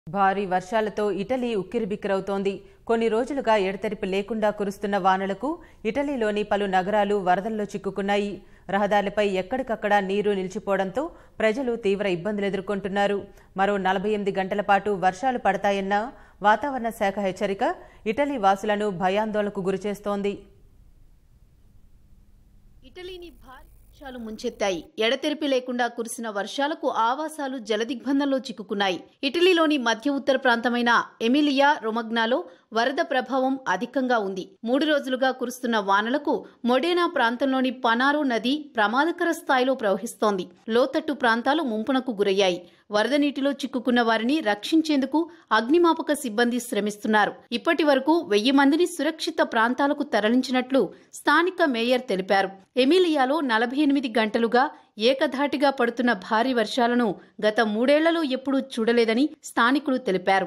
భారీ వర్షాలతో ఇటలీ ఉక్కిరిబిక్కిరవుతోంది కొన్ని రోజులుగా ఎడతెరిపి లేకుండా కురుస్తున్న వానలకు ఇటలీలోని పలు నగరాలు వరదల్లో చిక్కుకున్నాయి రహదారులపై ఎక్కడికక్కడ నీరు నిలిచిపోవడంతో ప్రజలు తీవ్ర ఇబ్బందులు ఎదుర్కొంటున్నారు మరో నలభై ఎనిమిది గంటల పాటు వర్షాలు పడతాయన్న వాతావరణ శాఖ హెచ్చరిక ఇటలీ వాసులను భయాందోళనకు గురిచేస్తోంది ఇటలీని భారీ వర్షాలు ముంచెత్తాయి ఎడతెరిపి లేకుండా కురిసిన వర్షాలకు ఆవాసాలు జలదిగ్బంధంలో చిక్కుకున్నాయి ఇటలీలోని మధ్య ఉత్తర ప్రాంతమైన ఎమిలియా రొమగ్నాలో వరద ప్రభావం అధికంగా ఉంది మూడు రోజులుగా కురుస్తున్న వానలకు మొడేనా ప్రాంతంలోని పనారో నది ప్రమాదకర స్థాయిలో ప్రవహిస్తోంది లోతట్టు ప్రాంతాలు ముంపునకు గురయ్యాయి వరద నీటిలో చిక్కుకున్న వారిని రక్షించేందుకు అగ్నిమాపక సిబ్బంది శ్రమిస్తున్నారు ఇప్పటి వరకు వెయ్యి మందిని సురక్షిత ప్రాంతాలకు తరలించినట్లు స్థానిక మేయర్ తెలిపారు ఎమిలియాలో నలభై ఎనిమిది గంటలుగా ఏకధాటిగా పడుతున్న భారీ వర్షాలను గత మూడేళ్లలో ఎప్పుడూ చూడలేదని స్థానికులు తెలిపారు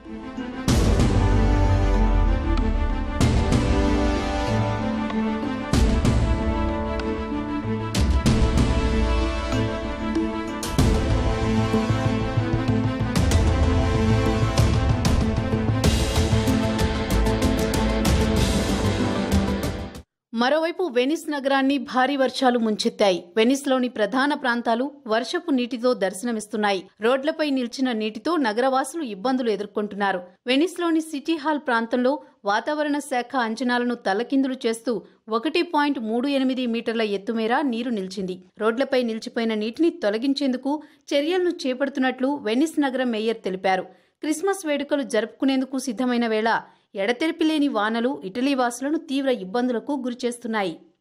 మరోవైపు వెనిస్ నగరాన్ని భారీ వర్షాలు ముంచెత్తాయి వెనిస్లోని ప్రధాన ప్రాంతాలు వర్షపు నీటితో దర్శనమిస్తున్నాయి రోడ్లపై నిలిచిన నీటితో నగరవాసులు ఇబ్బందులు ఎదుర్కొంటున్నారు వెనిస్లోని సిటీ హాల్ ప్రాంతంలో వాతావరణ శాఖ అంచనాలను తలకిందులు చేస్తూ ఒకటి పాయింట్ మూడు ఎనిమిది మీటర్ల ఎత్తుమేర నీరు నిలిచింది రోడ్లపై నిలిచిపోయిన నీటిని తొలగించేందుకు చర్యలను చేపడుతున్నట్లు వెనిస్ నగర మేయర్ తెలిపారు క్రిస్మస్ వేడుకలు జరుపుకునేందుకు సిద్ధమైన వేళ ఎడతెరిపి లేని వానలు ఇటలీ వాసులను తీవ్ర ఇబ్బందులకు గురిచేస్తున్నాయి